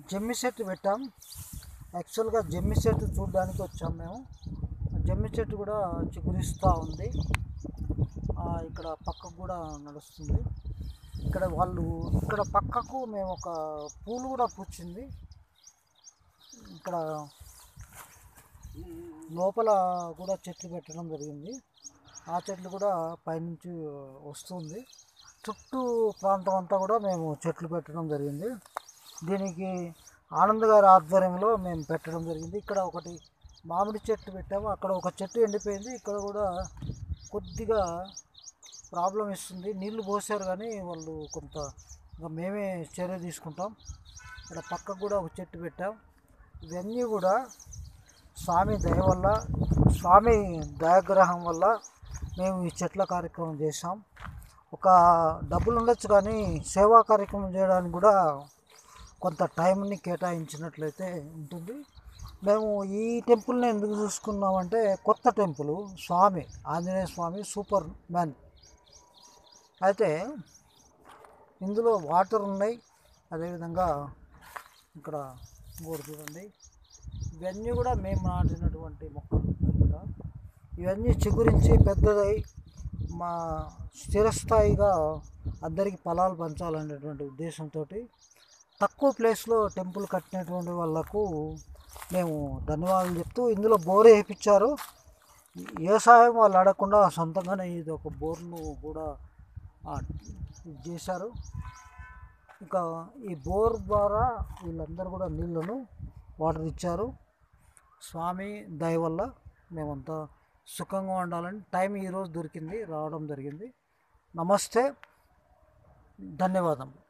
జమ్మి చెట్టు పెట్టాం యాక్చువల్గా జమ్మి చెట్టు చూడడానికి వచ్చాం మేము జమ్మి చెట్టు కూడా చిగురిస్తూ ఉంది ఆ, ఇక్కడ పక్కకు కూడా నడుస్తుంది ఇక్కడ వాళ్ళు ఇక్కడ పక్కకు మేము ఒక పూలు కూడా పూచింది ఇక్కడ లోపల కూడా చెట్లు పెట్టడం జరిగింది ఆ చెట్లు కూడా పైనుంచి వస్తుంది చుట్టూ ప్రాంతం అంతా కూడా మేము చెట్లు పెట్టడం జరిగింది దీనికి ఆనంద్ గారి ఆధ్వర్యంలో మేము పెట్టడం జరిగింది ఇక్కడ ఒకటి మామిడి చెట్టు పెట్టాము అక్కడ ఒక చెట్టు ఎండిపోయింది ఇక్కడ కూడా కొద్దిగా ప్రాబ్లం ఇస్తుంది నీళ్లు పోసారు కానీ వాళ్ళు కొంత ఇంకా మేమే చర్య తీసుకుంటాం ఇక్కడ పక్కకు కూడా ఒక చెట్టు పెట్టాం ఇవన్నీ కూడా స్వామి దయ వల్ల స్వామి దయాగ్రహం వల్ల మేము ఈ చెట్ల కార్యక్రమం చేసాం ఒక డబ్బులు ఉండొచ్చు కానీ సేవా కార్యక్రమం చేయడానికి కూడా కొంత టైంని కేటాయించినట్లయితే ఉంటుంది మేము ఈ టెంపుల్ని ఎందుకు చూసుకున్నామంటే కొత్త టెంపుల్ స్వామి ఆంజనేయ స్వామి సూపర్ మ్యాన్ అయితే ఇందులో వాటర్ ఉన్నాయి అదేవిధంగా ఇక్కడ ఇంకోటి చూడండి ఇవన్నీ కూడా మేము నాటినటువంటి మొక్కలు ఇక్కడ ఇవన్నీ చిగురించి పెద్దదై మా స్థిరస్థాయిగా అందరికీ ఫలాలు పంచాలనేటువంటి ఉద్దేశంతో తక్కువ ప్లేస్లో టెంపుల్ కట్టినటువంటి వాళ్ళకు మేము ధన్యవాదాలు చెప్తూ ఇందులో బోర్ వేయించారు వ్యవసాయం వాళ్ళు అడగకుండా సొంతంగానే ఇది ఒక బోర్ను కూడా ఆ, ఇది చేశారు ఇంకా ఈ బోర్ ద్వారా వీళ్ళందరూ కూడా నీళ్ళను వాటర్ ఇచ్చారు స్వామి దయ వల్ల మేమంతా సుఖంగా ఉండాలని టైం ఈరోజు దొరికింది రావడం జరిగింది నమస్తే ధన్యవాదం